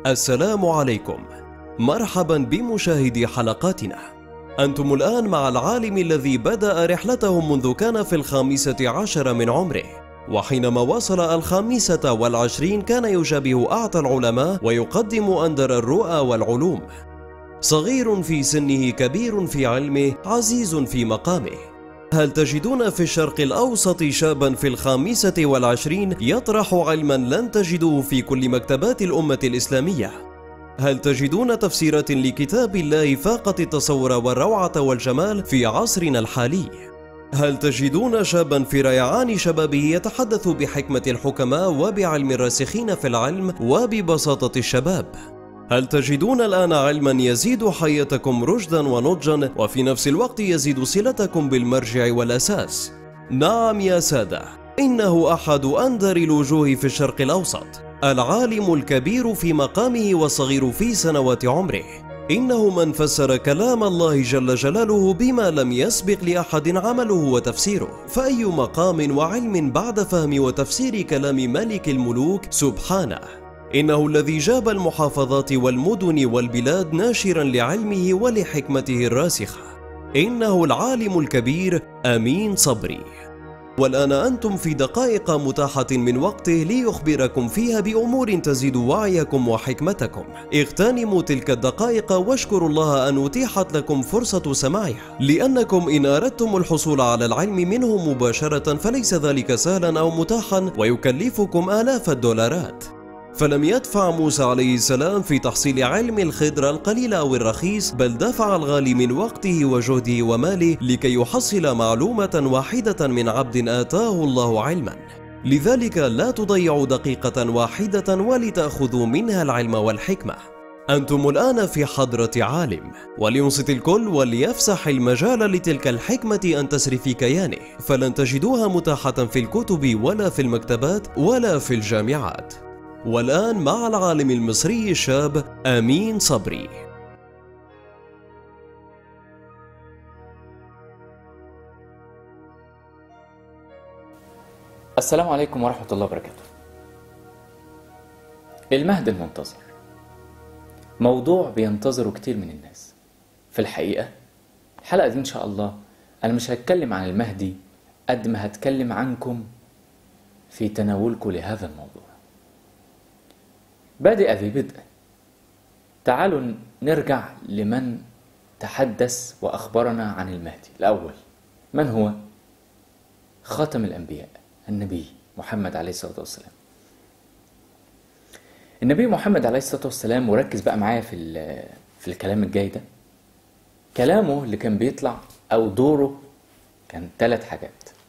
السلام عليكم مرحبا بمشاهدي حلقاتنا أنتم الآن مع العالم الذي بدأ رحلته منذ كان في الخامسة عشر من عمره وحينما وصل الخامسة والعشرين كان يشابه أعتى العلماء ويقدم أندر الرؤى والعلوم صغير في سنه كبير في علمه عزيز في مقامه هل تجدون في الشرق الأوسط شابا في الخامسة والعشرين يطرح علما لن تجدوه في كل مكتبات الأمة الإسلامية؟ هل تجدون تفسيرات لكتاب الله فاقت التصور والروعة والجمال في عصرنا الحالي؟ هل تجدون شابا في ريعان شبابه يتحدث بحكمة الحكماء وبعلم الراسخين في العلم وببساطة الشباب؟ هل تجدون الآن علما يزيد حياتكم رشدا ونضجا وفي نفس الوقت يزيد صلتكم بالمرجع والأساس؟ نعم يا سادة إنه أحد أندر الوجوه في الشرق الأوسط العالم الكبير في مقامه والصغير في سنوات عمره إنه من فسر كلام الله جل جلاله بما لم يسبق لأحد عمله وتفسيره فأي مقام وعلم بعد فهم وتفسير كلام ملك الملوك سبحانه إنه الذي جاب المحافظات والمدن والبلاد ناشرا لعلمه ولحكمته الراسخة إنه العالم الكبير أمين صبري والآن أنتم في دقائق متاحة من وقته ليخبركم فيها بأمور تزيد وعيكم وحكمتكم اغتنموا تلك الدقائق واشكروا الله أن أتيحت لكم فرصة سماعها لأنكم إن أردتم الحصول على العلم منه مباشرة فليس ذلك سهلا أو متاحا ويكلفكم آلاف الدولارات فلم يدفع موسى عليه السلام في تحصيل علم الخضر القليل أو الرخيص بل دفع الغالي من وقته وجهده وماله لكي يحصل معلومة واحدة من عبد آتاه الله علما لذلك لا تضيعوا دقيقة واحدة ولتأخذوا منها العلم والحكمة أنتم الآن في حضرة عالم ولينصت الكل وليفسح المجال لتلك الحكمة أن تسري في كيانه فلن تجدوها متاحة في الكتب ولا في المكتبات ولا في الجامعات والآن مع العالم المصري الشاب أمين صبري السلام عليكم ورحمة الله وبركاته المهد المنتظر موضوع بينتظره كتير من الناس في الحقيقة الحلقة دي إن شاء الله أنا مش هتكلم عن المهدي قد ما هتكلم عنكم في تناولكم لهذا الموضوع بادئ ذي بدء تعالوا نرجع لمن تحدث وأخبرنا عن المهدي الأول من هو؟ خاتم الأنبياء النبي محمد عليه الصلاة والسلام النبي محمد عليه الصلاة والسلام وركز بقى معايا في, في الكلام الجاي ده كلامه اللي كان بيطلع أو دوره كان ثلاث حاجات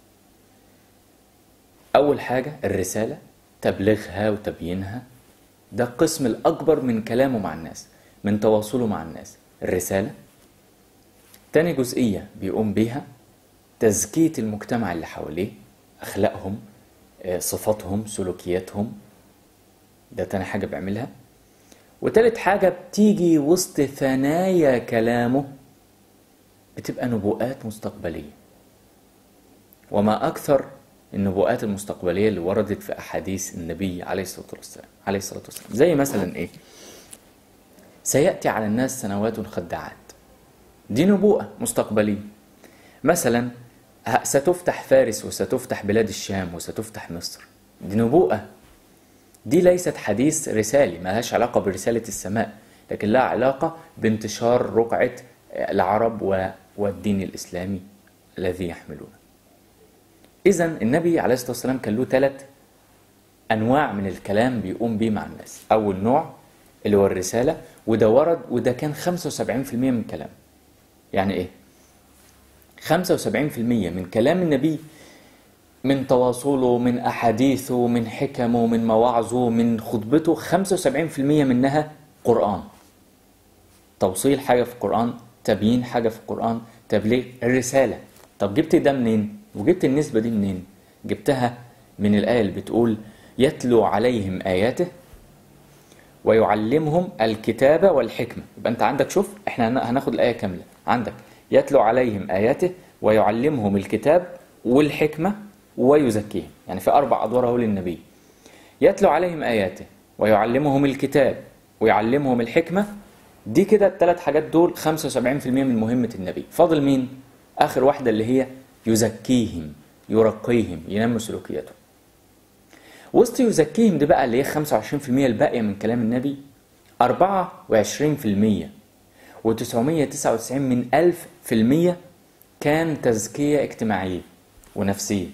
أول حاجة الرسالة تبليغها وتبيينها ده القسم الأكبر من كلامه مع الناس من تواصله مع الناس الرسالة تاني جزئية بيقوم بيها تزكية المجتمع اللي حواليه أخلاقهم صفاتهم سلوكياتهم ده تاني حاجة بيعملها وتالت حاجة بتيجي وسط ثنايا كلامه بتبقى نبوءات مستقبلية وما أكثر النبوءات المستقبليه اللي وردت في احاديث النبي عليه الصلاه والسلام عليه الصلاه والسلام زي مثلا ايه سياتي على الناس سنوات خداعات دي نبوءه مستقبليه مثلا ستفتح فارس وستفتح بلاد الشام وستفتح مصر دي نبوءه دي ليست حديث رسالي ما لهاش علاقه برساله السماء لكن لها علاقه بانتشار رقعه العرب والدين الاسلامي الذي يحملونه إذا النبي عليه الصلاة والسلام كان له ثلاث أنواع من الكلام بيقوم بيه مع الناس أول نوع اللي هو الرسالة وده ورد وده كان 75% من الكلام يعني إيه؟ 75% من كلام النبي من تواصله من أحاديثه من حكمه من مواعظه من خطبته 75% منها قرآن توصيل حاجة في القرآن تبيين حاجة في القرآن تبليغ الرسالة طب جبت ده منين؟ وجبت النسبة دي منين؟ جبتها من الآية اللي بتقول يتلو عليهم آياته ويعلمهم الكتابة والحكمة يبقى أنت عندك شوف إحنا هناخد الآية كاملة عندك يتلو عليهم آياته ويعلمهم الكتاب والحكمة ويزكيهم يعني في أربع أدوار أهو للنبي يتلو عليهم آياته ويعلمهم الكتاب ويعلمهم الحكمة دي كده الثلاث حاجات دول 75% من مهمة النبي فاضل مين؟ آخر واحدة اللي هي يزكيهم يرقيهم ينمي سلوكياتهم وسط يزكيهم دي بقى اللي هي 25% الباقية من كلام النبي 24% و999 من ألف في المية كان تزكية اجتماعية ونفسية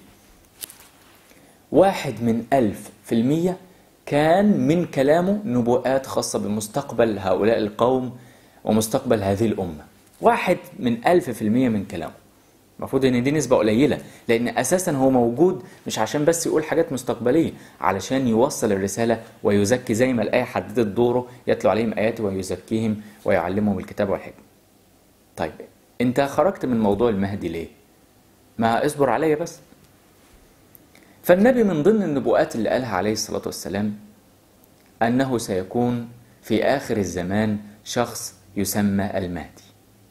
واحد من ألف في المية كان من كلامه نبوءات خاصة بمستقبل هؤلاء القوم ومستقبل هذه الأمة واحد من ألف في المية من كلامه المفروض ان دي نسبة قليلة لان اساسا هو موجود مش عشان بس يقول حاجات مستقبلية علشان يوصل الرسالة ويزكي زي ما الآية حددت دوره يتلو عليهم آياته ويزكيهم ويعلمهم الكتاب والحكمة طيب انت خرجت من موضوع المهدي ليه ما اصبر عليا بس فالنبي من ضمن النبوءات اللي قالها عليه الصلاة والسلام أنه سيكون في آخر الزمان شخص يسمى المهدي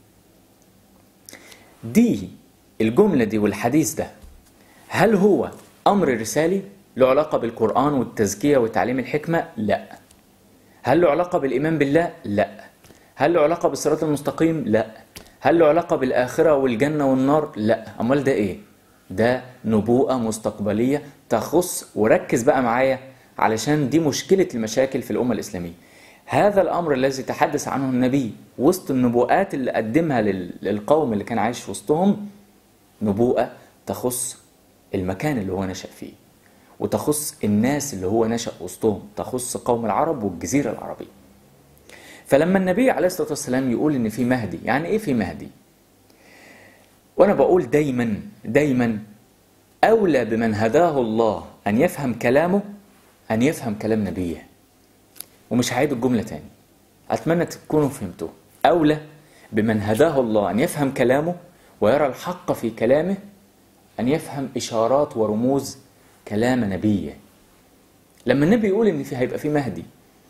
دي الجملة دي والحديث ده هل هو أمر رسالي له علاقة بالقرآن والتزكية وتعليم الحكمة؟ لا هل له علاقة بالإيمان بالله؟ لا هل له علاقة بالصراط المستقيم؟ لا هل له علاقة بالآخرة والجنة والنار؟ لا أمال ده إيه؟ ده نبوءة مستقبلية تخص وركز بقى معايا علشان دي مشكلة المشاكل في الأمة الإسلامية هذا الأمر الذي تحدث عنه النبي وسط النبوءات اللي قدمها لل- للقوم اللي كان عايش وسطهم نبوءة تخص المكان اللي هو نشأ فيه وتخص الناس اللي هو نشأ وسطهم تخص قوم العرب والجزيرة العربية فلما النبي عليه الصلاة والسلام يقول إن في مهدي يعني إيه في مهدي وأنا بقول دايما دايما أولى بمن هداه الله أن يفهم كلامه أن يفهم كلام نبيه ومش هعيد الجملة تاني أتمنى تكونوا فهمتوه أولى بمن هداه الله أن يفهم كلامه ويرى الحق في كلامه أن يفهم إشارات ورموز كلام نبيه لما النبي يقول إن في هيبقى في مهدي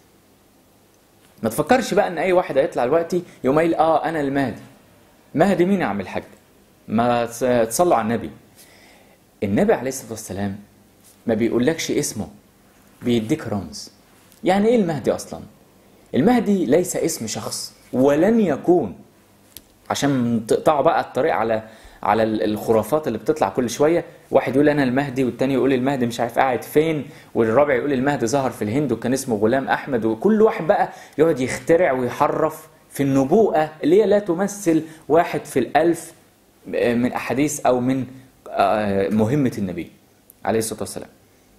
ما تفكرش بقى إن أي واحد هيطلع دلوقتي يقوم قايل آه أنا المهدي مهدي مين يا عم الحاج ما تص- تصلوا على النبي النبي عليه الصلاة والسلام ما بيقولكش اسمه بيديك رمز يعني ايه المهدي اصلا المهدي ليس اسم شخص ولن يكون عشان تقطعوا بقى الطريق على على ال- الخرافات اللي بتطلع كل شويه واحد يقول انا المهدي والتاني يقول المهدي مش عارف قاعد فين والرابع يقول المهدي ظهر في الهند وكان اسمه غلام احمد وكل واحد بقى يقعد يخترع ويحرف في النبوءه اللي هي لا تمثل واحد في الالف من احاديث او من آه، مهمه النبي عليه الصلاه والسلام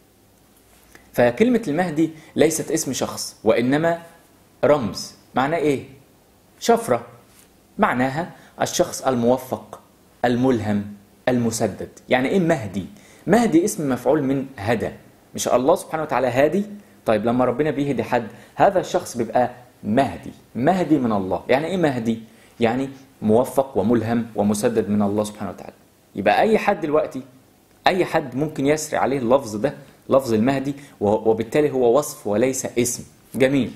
فكلمة المهدي ليست اسم شخص وإنما رمز معناه إيه؟ شفرة معناها الشخص الموفق الملهم المسدد يعني إيه مهدي؟ مهدي اسم مفعول من هدى مش الله سبحانه وتعالى هادي طيب لما ربنا بيهدي حد هذا الشخص بيبقى مهدي مهدي من الله يعني إيه مهدي؟ يعني موفق وملهم ومسدد من الله سبحانه وتعالى يبقى أي حد دلوقتي اي حد ممكن يسري عليه اللفظ ده لفظ المهدي و- وبالتالي هو وصف وليس اسم جميل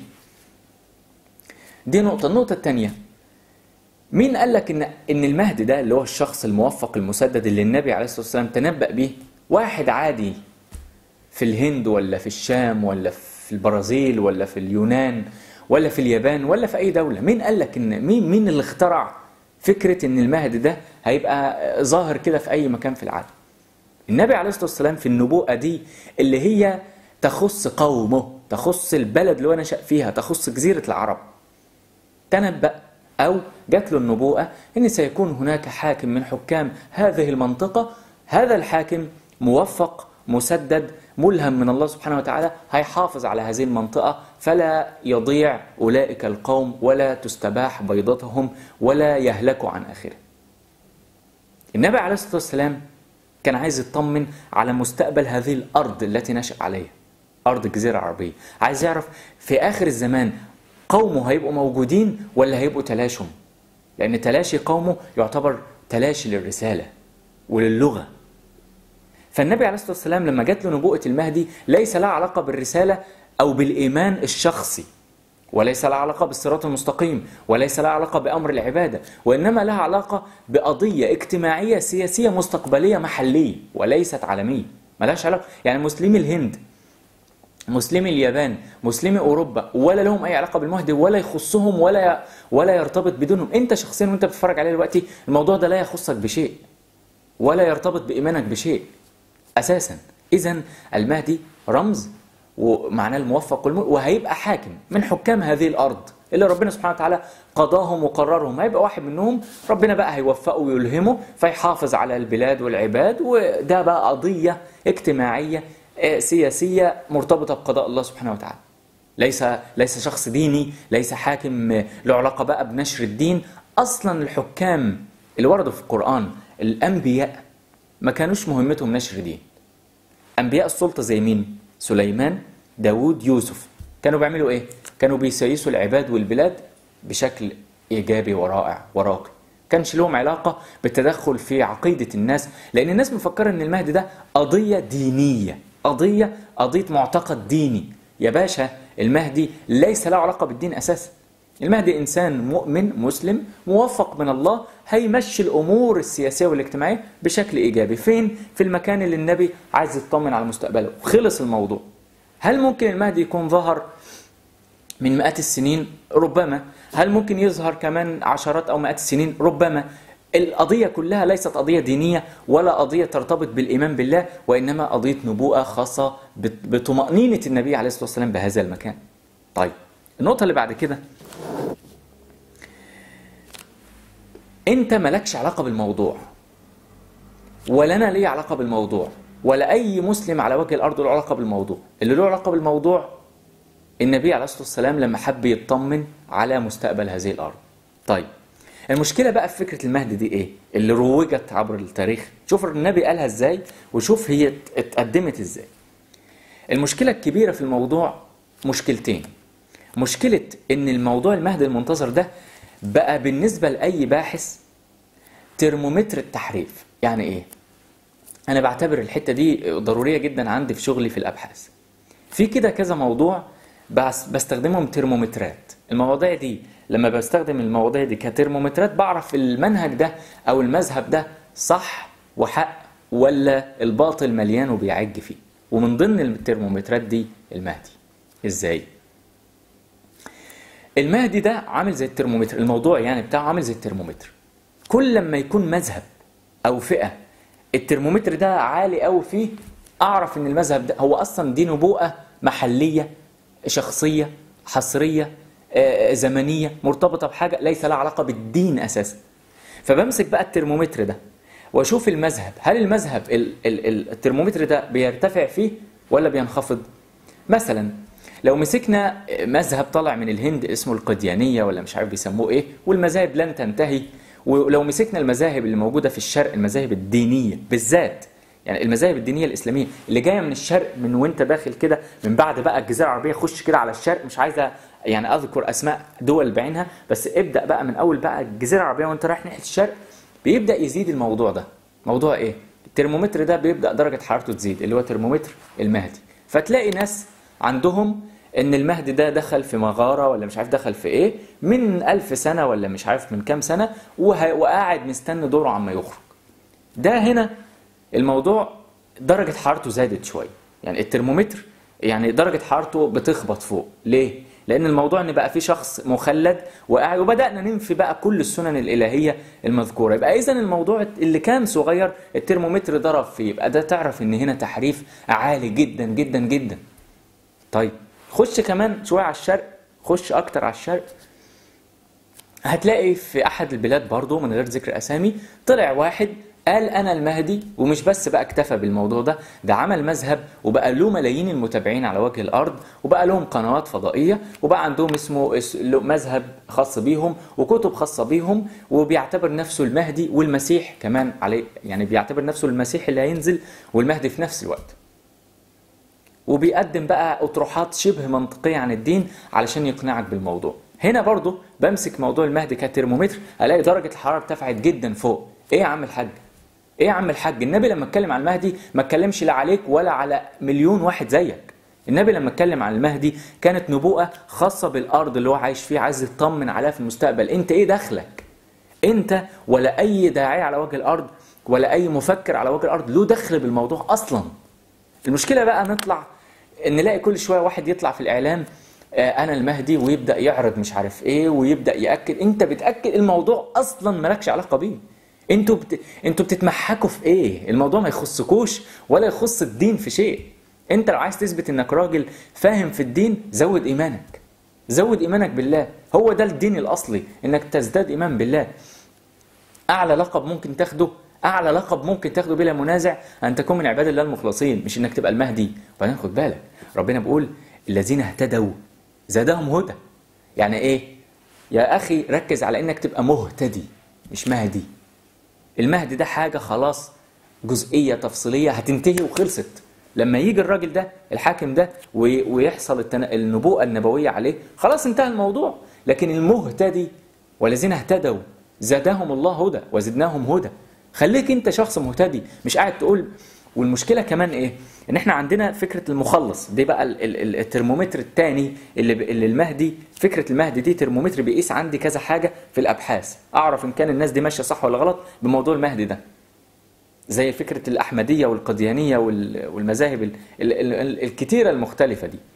دي نقطة النقطة الثانية مين قال لك ان ان المهدي ده اللي هو الشخص الموفق المسدد اللي النبي عليه الصلاة والسلام تنبأ به واحد عادي في الهند ولا في الشام ولا في البرازيل ولا في اليونان ولا في اليابان ولا في اي دولة مين قال لك ان مين مين اللي اخترع فكرة ان المهدي ده هيبقى ظاهر كده في اي مكان في العالم النبي عليه الصلاة والسلام في النبوءة دي اللي هي تخص قومه تخص البلد اللي هو نشأ فيها تخص جزيرة العرب تنبأ أو جات له النبوءة أن سيكون هناك حاكم من حكام هذه المنطقة هذا الحاكم موفق مسدد ملهم من الله سبحانه وتعالى هيحافظ على هذه المنطقة فلا يضيع أولئك القوم ولا تستباح بيضتهم ولا يهلكوا عن آخره النبي عليه الصلاة والسلام كان عايز يطمن على مستقبل هذه الأرض التي نشأ عليها أرض الجزيرة العربية عايز يعرف في آخر الزمان قومه هيبقوا موجودين ولا هيبقوا تلاشهم لأن تلاشي قومه يعتبر تلاشي للرسالة وللغة فالنبي عليه الصلاة والسلام لما جات له نبوءة المهدي ليس لها علاقة بالرسالة أو بالإيمان الشخصي وليس لها علاقة بالصراط المستقيم وليس لها علاقة بأمر العبادة وإنما لها علاقة بقضية اجتماعية سياسية مستقبلية محلية وليست عالمية ملهاش علاقة يعني مسلمي الهند مسلمي اليابان مسلمي اوروبا ولا لهم اي علاقه بالمهدي ولا يخصهم ولا ولا يرتبط بدونهم انت شخصيا وانت بتتفرج عليه دلوقتي الموضوع ده لا يخصك بشيء ولا يرتبط بايمانك بشيء اساسا اذا المهدي رمز ومعناه الموفق والم... وهيبقى حاكم من حكام هذه الارض اللي ربنا سبحانه وتعالى قضاهم وقررهم هيبقى واحد منهم ربنا بقى هيوفقه ويلهمه فيحافظ على البلاد والعباد وده بقى قضيه اجتماعيه آه، سياسيه مرتبطه بقضاء الله سبحانه وتعالى ليس ليس شخص ديني ليس حاكم آه، له علاقه بقى بنشر الدين اصلا الحكام اللي وردوا في القران الانبياء ما كانوش مهمتهم نشر دين انبياء السلطه زي مين سليمان داوود يوسف كانوا بيعملوا ايه كانوا بيسيسوا العباد والبلاد بشكل ايجابي ورائع وراقي كانش لهم علاقه بالتدخل في عقيده الناس لان الناس مفكره ان المهدي ده قضيه دينيه قضيه قضيه معتقد ديني يا باشا المهدي ليس له علاقه بالدين اساسا المهدي انسان مؤمن مسلم موفق من الله هيمشي الامور السياسيه والاجتماعيه بشكل ايجابي فين في المكان اللي النبي عايز يطمن على مستقبله خلص الموضوع هل ممكن المهدي يكون ظهر من مئات السنين ربما هل ممكن يظهر كمان عشرات او مئات السنين ربما القضية كلها ليست قضية دينية ولا قضية ترتبط بالإيمان بالله وإنما قضية نبوءة خاصة بت- بطمأنينة النبي عليه الصلاة والسلام بهذا المكان طيب النقطة اللي بعد كده انت مالكش علاقه بالموضوع ولا انا لي علاقه بالموضوع ولا اي مسلم على وجه الارض له علاقه بالموضوع اللي له علاقه بالموضوع النبي عليه الصلاه والسلام لما حب يطمن على مستقبل هذه الارض طيب المشكله بقى في فكره المهدي دي ايه اللي روجت عبر التاريخ شوف النبي قالها ازاي وشوف هي اتقدمت ازاي المشكله الكبيره في الموضوع مشكلتين مشكله ان الموضوع المهدي المنتظر ده بقى بالنسبه لاي باحث ترمومتر التحريف يعني ايه انا بعتبر الحته دي ضروريه جدا عندي في شغلي في الابحاث في كده كذا موضوع بس بستخدمهم ترمومترات المواضيع دي لما بستخدم المواضيع دي كترمومترات بعرف المنهج ده او المذهب ده صح وحق ولا الباطل مليان وبيعج فيه ومن ضمن الترمومترات دي المهدي ازاي المهدي ده عامل زي الترمومتر الموضوع يعني بتاعه عامل زي الترمومتر كل لما يكون مذهب او فئه الترمومتر ده عالي قوي فيه اعرف ان المذهب ده هو اصلا دي نبوءه محليه شخصيه حصريه آه، زمنيه مرتبطه بحاجه ليس لها علاقه بالدين اساسا فبمسك بقى الترمومتر ده واشوف المذهب هل المذهب ال- ال- ال- الترمومتر ده بيرتفع فيه ولا بينخفض مثلا لو مسكنا مذهب طالع من الهند اسمه القديانيه ولا مش عارف بيسموه ايه والمذاهب لن تنتهي ولو مسكنا المذاهب اللي موجوده في الشرق المذاهب الدينيه بالذات يعني المذاهب الدينيه الاسلاميه اللي جايه من الشرق من وانت داخل كده من بعد بقى الجزيره العربيه خش كده على الشرق مش عايزه يعني اذكر اسماء دول بعينها بس ابدا بقى من اول بقى الجزيره العربيه وانت رايح ناحيه الشرق بيبدا يزيد الموضوع ده موضوع ايه الترمومتر ده بيبدا درجه حرارته تزيد اللي هو ترمومتر المهدي فتلاقي ناس عندهم ان المهدي ده دخل في مغاره ولا مش عارف دخل في ايه من ألف سنه ولا مش عارف من كام سنه وه- وقاعد مستني دوره عما يخرج ده هنا الموضوع درجة حرارته زادت شوية يعني الترمومتر يعني درجة حرارته بتخبط فوق ليه؟ لأن الموضوع إن بقى في شخص مخلد وقاعد وبدأنا ننفي بقى كل السنن الإلهية المذكورة يبقى إذا الموضوع اللي كان صغير الترمومتر ضرب فيه يبقى ده تعرف إن هنا تحريف عالي جدا جدا جدا طيب خش كمان شوية على الشرق خش أكتر على الشرق هتلاقي في احد البلاد برضه من غير ذكر اسامي طلع واحد قال انا المهدي ومش بس بقى اكتفى بالموضوع ده ده عمل مذهب وبقى له ملايين المتابعين على وجه الارض وبقى لهم قنوات فضائيه وبقى عندهم اسمه اس- له مذهب خاص بيهم وكتب خاصه بيهم وبيعتبر نفسه المهدي والمسيح كمان عليه يعني بيعتبر نفسه المسيح اللي هينزل والمهدي في نفس الوقت وبيقدم بقى اطروحات شبه منطقيه عن الدين علشان يقنعك بالموضوع هنا برضو بمسك موضوع المهدي كترمومتر الاقي درجه الحراره ارتفعت جدا فوق ايه يا عم الحاج ايه يا عم الحاج النبي لما اتكلم عن المهدي ما اتكلمش لا عليك ولا على مليون واحد زيك النبي لما اتكلم عن المهدي كانت نبوءه خاصه بالارض اللي هو عايش فيها عايز يطمن عليها في المستقبل انت ايه دخلك انت ولا اي داعيه على وجه الارض ولا اي مفكر على وجه الارض له دخل بالموضوع اصلا المشكله بقى نطلع نلاقي كل شويه واحد يطلع في الاعلام آه، انا المهدي ويبدا يعرض مش عارف ايه ويبدا ياكد انت بتاكد الموضوع اصلا مالكش علاقه بيه انتوا بت... انتوا بتتمحكوا في ايه الموضوع ما يخصكوش ولا يخص الدين في شيء انت لو عايز تثبت انك راجل فاهم في الدين زود ايمانك زود ايمانك بالله هو ده الدين الاصلي انك تزداد ايمان بالله اعلى لقب ممكن تاخده اعلى لقب ممكن تاخده بلا منازع ان تكون من عباد الله المخلصين مش انك تبقى المهدي وبعدين خد بالك ربنا بيقول الذين اهتدوا زادهم هدى يعني ايه يا اخي ركز على انك تبقى مهتدي مش مهدي المهدي ده حاجه خلاص جزئيه تفصيليه هتنتهي وخلصت لما يجي الراجل ده الحاكم ده وي- ويحصل التن... النبوءه النبويه عليه خلاص انتهى الموضوع لكن المهتدي والذين اهتدوا زادهم الله هدى وزدناهم هدى خليك انت شخص مهتدي مش قاعد تقول والمشكله كمان ايه ان احنا عندنا فكره المخلص دي بقى ال- ال- ال- الترمومتر الثاني اللي, ب- اللي المهدي فكره المهدي دي ترمومتر بيقيس عندي كذا حاجه في الابحاث اعرف ان كان الناس دي ماشيه صح ولا غلط بموضوع المهدي ده زي فكره الاحمديه والقديانيه وال- والمذاهب ال- ال- ال- الكتيره المختلفه دي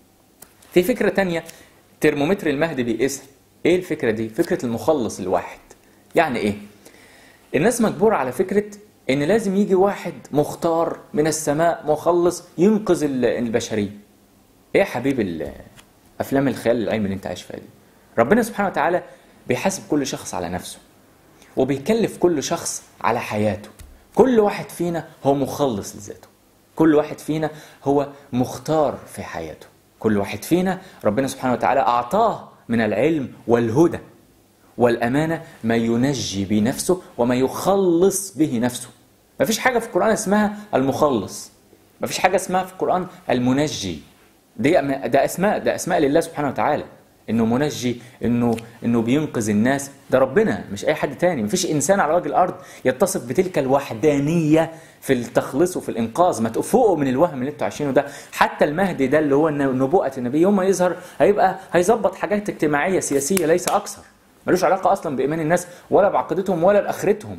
في فكره تانية ترمومتر المهدي بيقيسها ايه الفكره دي فكره المخلص الواحد يعني ايه الناس مجبورة على فكرة إن لازم يجي واحد مختار من السماء مخلص ينقذ ال- البشرية. إيه يا حبيب ال- أفلام الخيال العلمي اللي أنت عايش فيها دي؟ ربنا سبحانه وتعالى بيحاسب كل شخص على نفسه. وبيكلف كل شخص على حياته. كل واحد فينا هو مخلص لذاته. كل واحد فينا هو مختار في حياته. كل واحد فينا ربنا سبحانه وتعالى أعطاه من العلم والهدى. والأمانة ما ينجي بنفسه وما يخلص به نفسه ما فيش حاجة في القرآن اسمها المخلص ما فيش حاجة اسمها في القرآن المنجي دي ده أسماء ده أسماء لله سبحانه وتعالى إنه منجي إنه إنه بينقذ الناس ده ربنا مش أي حد تاني ما فيش إنسان على وجه الأرض يتصف بتلك الوحدانية في التخليص وفي الإنقاذ ما تفوقوا من الوهم اللي انتوا عايشينه ده حتى المهدي ده اللي هو نبوءة النبي يوم ما يظهر هيبقى هيظبط حاجات اجتماعية سياسية ليس أكثر ملوش علاقة أصلا بإيمان الناس ولا بعقيدتهم ولا بآخرتهم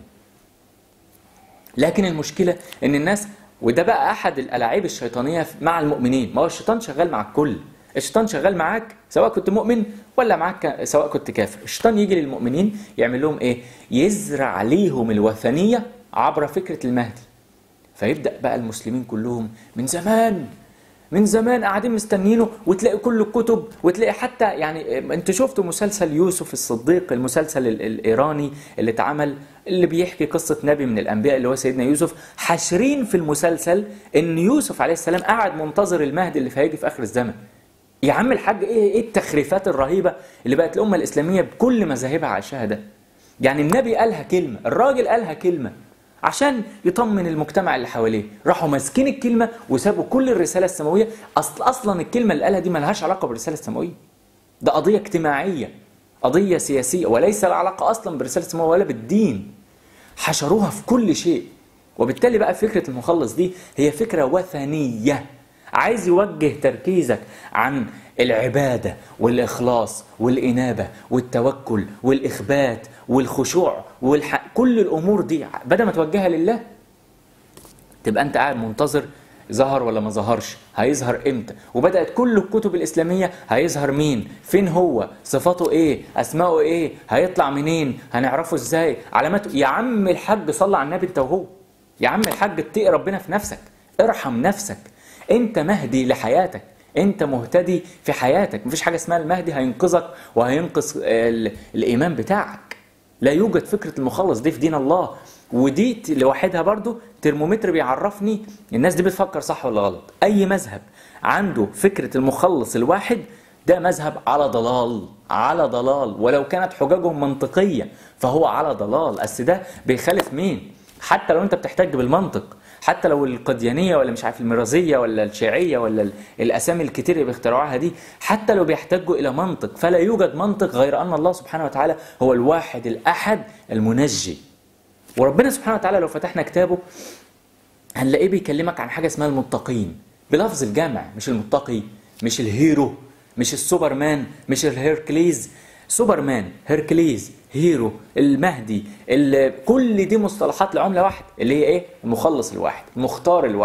لكن المشكلة إن الناس وده بقى أحد الألاعيب الشيطانية مع المؤمنين ما هو الشيطان شغال مع الكل الشيطان شغال معاك سواء كنت مؤمن ولا معاك سواء كنت كافر الشيطان يجي للمؤمنين يعمل لهم إيه يزرع عليهم الوثنية عبر فكرة المهدي فيبدأ بقى المسلمين كلهم من زمان من زمان قاعدين مستنينه وتلاقي كل الكتب وتلاقي حتى يعني انت شفتوا مسلسل يوسف الصديق المسلسل ال- الايراني اللي اتعمل اللي بيحكي قصه نبي من الانبياء اللي هو سيدنا يوسف حاشرين في المسلسل ان يوسف عليه السلام قاعد منتظر المهدي اللي هيجي في اخر الزمن يا عم الحاج ايه ايه التخريفات الرهيبه اللي بقت الامه الاسلاميه بكل مذاهبها عايشاها ده يعني النبي قالها كلمه الراجل قالها كلمه عشان يطمن المجتمع اللي حواليه راحوا ماسكين الكلمه وسابوا كل الرساله السماويه اصل اصلا الكلمه اللي قالها دي ملهاش علاقه بالرساله السماويه ده قضيه اجتماعيه قضيه سياسيه وليس لها علاقه اصلا بالرساله السماويه ولا بالدين حشروها في كل شيء وبالتالي بقى فكره المخلص دي هي فكره وثنيه عايز يوجه تركيزك عن العباده والاخلاص والانابه والتوكل والاخبات والخشوع والح... كل الامور دي بدل ما توجهها لله تبقى انت قاعد منتظر ظهر ولا ما ظهرش هيظهر امتى وبدات كل الكتب الاسلاميه هيظهر مين فين هو صفاته ايه اسماءه ايه هيطلع منين هنعرفه ازاي علاماته يا عم الحاج صلى على النبي انت وهو يا عم الحاج اتقي ربنا في نفسك ارحم نفسك انت مهدي لحياتك انت مهتدي في حياتك مفيش حاجه اسمها المهدي هينقذك وهينقذ ال- الايمان بتاعك لا يوجد فكره المخلص دي في دين الله ودي ت- لوحدها برضو ترمومتر بيعرفني الناس دي بتفكر صح ولا غلط اي مذهب عنده فكره المخلص الواحد ده مذهب على ضلال على ضلال ولو كانت حججهم منطقيه فهو على ضلال اصل ده بيخالف مين حتى لو انت بتحتج بالمنطق حتى لو القديانيه ولا مش عارف الميرازيه ولا الشيعيه ولا ال- الاسامي الكتير اللي بيخترعوها دي حتى لو بيحتجوا الى منطق فلا يوجد منطق غير ان الله سبحانه وتعالى هو الواحد الاحد المنجي وربنا سبحانه وتعالى لو فتحنا كتابه هنلاقيه بيكلمك عن حاجه اسمها المتقين بلفظ الجمع مش المتقي مش الهيرو مش السوبرمان مش الهيركليز سوبرمان هيركليز هيرو المهدي ال- كل دي مصطلحات لعمله واحده اللي هي ايه المخلص الواحد المختار الواحد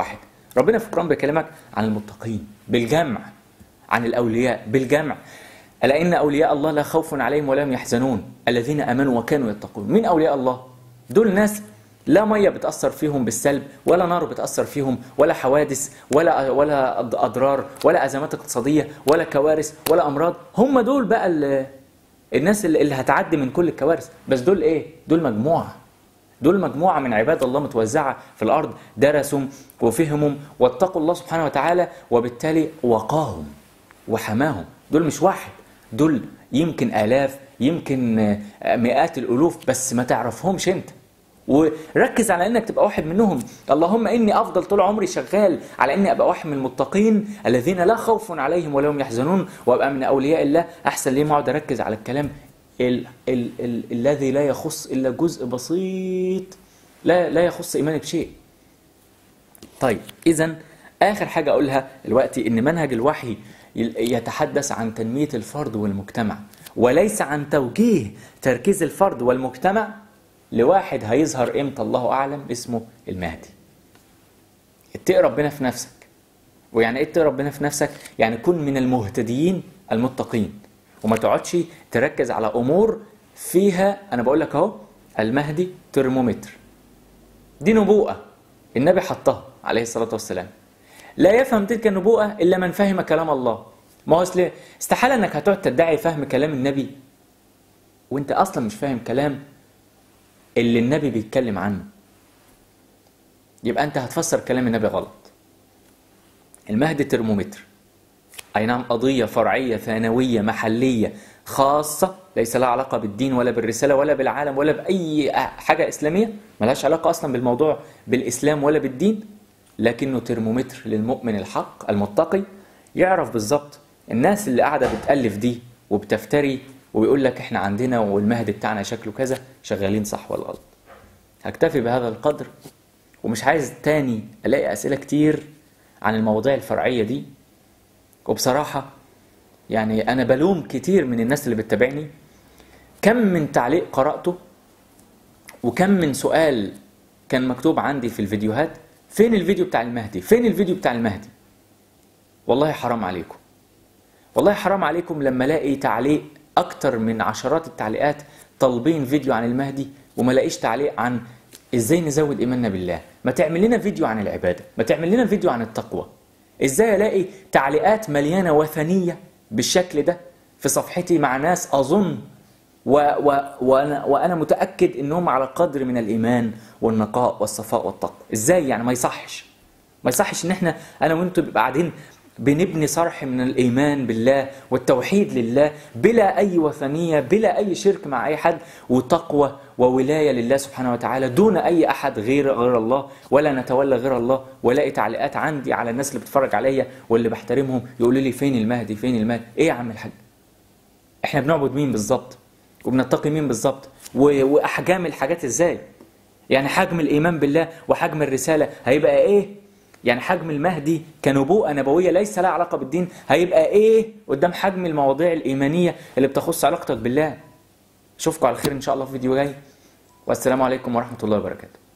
ربنا في القرآن بيكلمك عن المتقين بالجمع عن الأولياء بالجمع ألا إن أولياء الله لا خوف عليهم ولا هم يحزنون الذين آمنوا وكانوا يتقون مين أولياء الله؟ دول ناس لا مية بتأثر فيهم بالسلب ولا نار بتأثر فيهم ولا حوادث ولا ولا أضرار ولا أزمات اقتصادية ولا كوارث ولا أمراض هم دول بقى ال- الناس اللي اللي هتعدي من كل الكوارث بس دول إيه؟ دول مجموعة دول مجموعة من عباد الله متوزعة في الأرض درسوا وفهموا واتقوا الله سبحانه وتعالى وبالتالي وقاهم وحماهم دول مش واحد دول يمكن آلاف يمكن آه، مئات الألوف بس ما تعرفهمش أنت وركز على انك تبقى واحد منهم اللهم اني افضل طول عمري شغال على اني ابقى واحد من المتقين الذين لا خوف عليهم ولا هم يحزنون وابقى من اولياء الله احسن ليه ما اقعد اركز على الكلام ال ال ال الذي لا يخص الا جزء بسيط لا لا يخص ايماني بشيء طيب اذا اخر حاجه اقولها دلوقتي ان منهج الوحي يتحدث عن تنميه الفرد والمجتمع وليس عن توجيه تركيز الفرد والمجتمع لواحد هيظهر امتى الله اعلم اسمه المهدي اتقي ربنا في نفسك ويعني ايه اتقي ربنا في نفسك يعني كن من المهتديين المتقين وما تقعدش تركز على امور فيها انا بقول لك اهو المهدي ترمومتر دي نبوءه النبي حطها عليه الصلاه والسلام لا يفهم تلك النبوءه الا من فهم كلام الله ما هو اصل استحاله انك هتقعد تدعي فهم كلام النبي وانت اصلا مش فاهم كلام اللي النبي بيتكلم عنه يبقى انت هتفسر كلام النبي غلط المهدي ترمومتر اي نعم قضيه فرعيه ثانويه محليه خاصه ليس لها علاقه بالدين ولا بالرساله ولا بالعالم ولا باي حاجه اسلاميه ملهاش علاقه اصلا بالموضوع بالاسلام ولا بالدين لكنه ترمومتر للمؤمن الحق المتقي يعرف بالظبط الناس اللي قاعده بتالف دي وبتفتري ويقول لك احنا عندنا والمهدي بتاعنا شكله كذا شغالين صح ولا غلط هكتفي بهذا القدر ومش عايز تاني الاقي اسئله كتير عن المواضيع الفرعيه دي وبصراحه يعني انا بلوم كتير من الناس اللي بتتابعني كم من تعليق قراته وكم من سؤال كان مكتوب عندي في الفيديوهات فين الفيديو بتاع المهدي فين الفيديو بتاع المهدي والله حرام عليكم والله حرام عليكم لما الاقي تعليق اكتر من عشرات التعليقات طالبين فيديو عن المهدي وما لاقيش تعليق عن ازاي نزود ايماننا بالله ما تعمل لنا فيديو عن العباده ما تعمل لنا فيديو عن التقوى ازاي الاقي تعليقات مليانه وثنيه بالشكل ده في صفحتي مع ناس اظن و و وانا وانا متاكد انهم على قدر من الايمان والنقاء والصفاء والتقوى ازاي يعني ما يصحش ما يصحش ان احنا انا وانتم نبقى قاعدين بنبني صرح من الايمان بالله والتوحيد لله بلا اي وثنيه بلا اي شرك مع اي حد وتقوى وولايه لله سبحانه وتعالى دون اي احد غير غير الله ولا نتولى غير الله والاقي تعليقات عندي على الناس اللي بتتفرج عليا واللي بحترمهم يقولوا لي فين المهدي فين المهدي ايه يا عم الحاج احنا بنعبد مين بالظبط وبنتقي مين بالظبط و- واحجام الحاجات ازاي يعني حجم الايمان بالله وحجم الرساله هيبقى ايه يعني حجم المهدي كنبوءة نبوية ليس لها علاقة بالدين هيبقى ايه قدام حجم المواضيع الإيمانية اللي بتخص علاقتك بالله اشوفكم على خير ان شاء الله في فيديو جاي والسلام عليكم ورحمة الله وبركاته